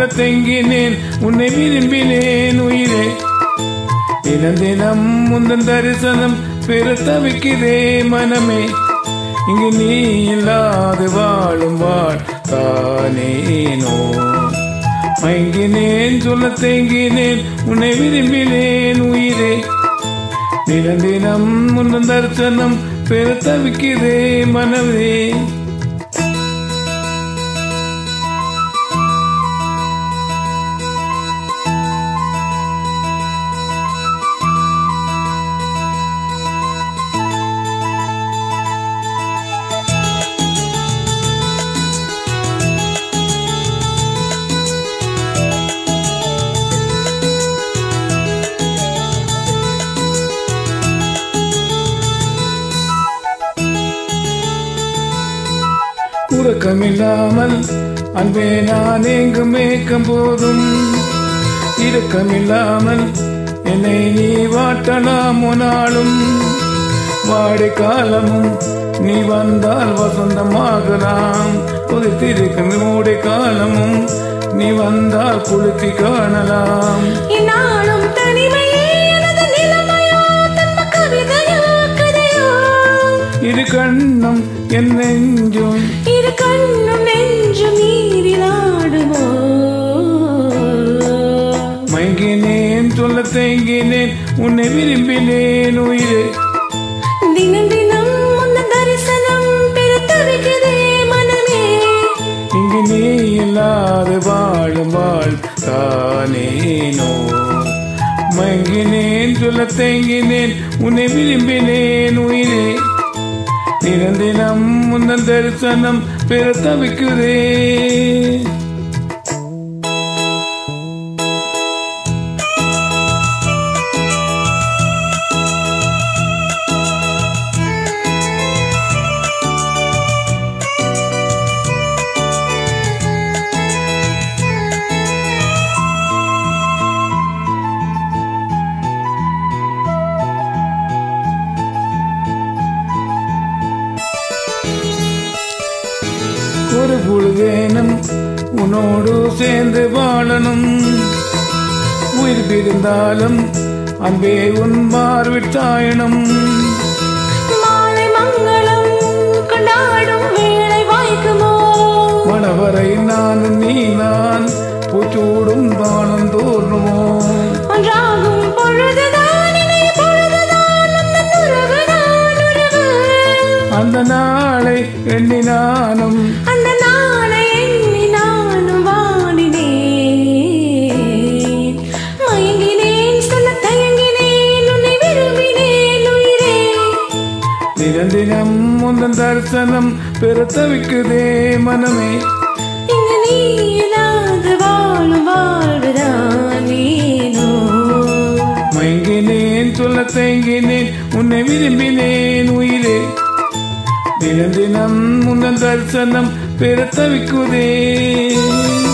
தெங்கினேன் உன்னை விரும்பினேன் உயிரே தினம் தினம் முந்தன் தரிசனம் பெற தவிக்கிறே மனமே இங்கு நீ இல்லாது வாழும் வாழ் தானேனோ மயங்கினேன் சொல்ல தேங்கினேன் உன்னை விரும்பினேன் உயிரே தினம் தினம் முந்தன் தரிசனம் பெற தவிக்கிறே மனமே உறக்கமில்லாமல் அன்பே நான் எங்கும் மேய்க்கும் போதும் இரக்கமில்லாமல் என்னை நீ வாட்டலாம் நாளும் வாடை காலமும் நீ வந்தால் வசந்தமாகலாம் கொதித்திருக்கும் மூடை காலமும் நீ வந்தால் குளிர்த்தி காணலாம் இந்நாளும் தனிமையே எனது நிலைமையோ தன்ம கவிதையோ கதையோ இரு கண்ணும் என் நெஞ்சும் இரு கண்ணும் நெஞ்சும் நீரிலாடுமோ மயங்கினேன் சொல்ல தேங்கினேன் உன்னை விரும்பினேன் உயிரே தினம் தினம் உந்த தரிசனம் பெற தவிக்குதே மனமே இங்கு நீ இல்லாது வாழும் வாழ் தானேனோ மயங்கினேன் சொல்ல தேங்கினேன் உன்னை விரும்பினேன் உயிரே தினம் தினம் முந்தன் தரிசனம் பெற தவிக்குதே ஒரு பொழுதேனும் உன்னோடு சேர்ந்து வாழணும் உயிர் பிரிந்தாலும் அன்பே உன் மார்விட்டாயணும் மாலை மங்களம் கொண்டாடும் வேளை வாய்க்குமோ மணவரை நான் நீ நான் பூச்சூடும் தானம் தோன்றுமோ ஒன்றாகும் பொழுதுதான் இனி பொழுதுதான் அந்த உறவுதான் உறவு அந்த நாளை எண்ணி நானும் அந்த நாளை எண்ணி நானும் வாடினேன் மயங்கினேன் சொல்ல தயங்கினேன் உன்னை விரும்பினேன் உயிரே தினம் தினம் முந்தன் தரிசனம் பெற தவிக்குதே மனமே இங்கு நீ இல்லாத வாழும் வாழ்வுதானேனோ மயங்கினேன் சொல்ல தேங்கினேன் உன்னை விரும்பினேன் உயிரே தினம் தினம் முந்தன் தரிசனம் பெற தவிக்குதே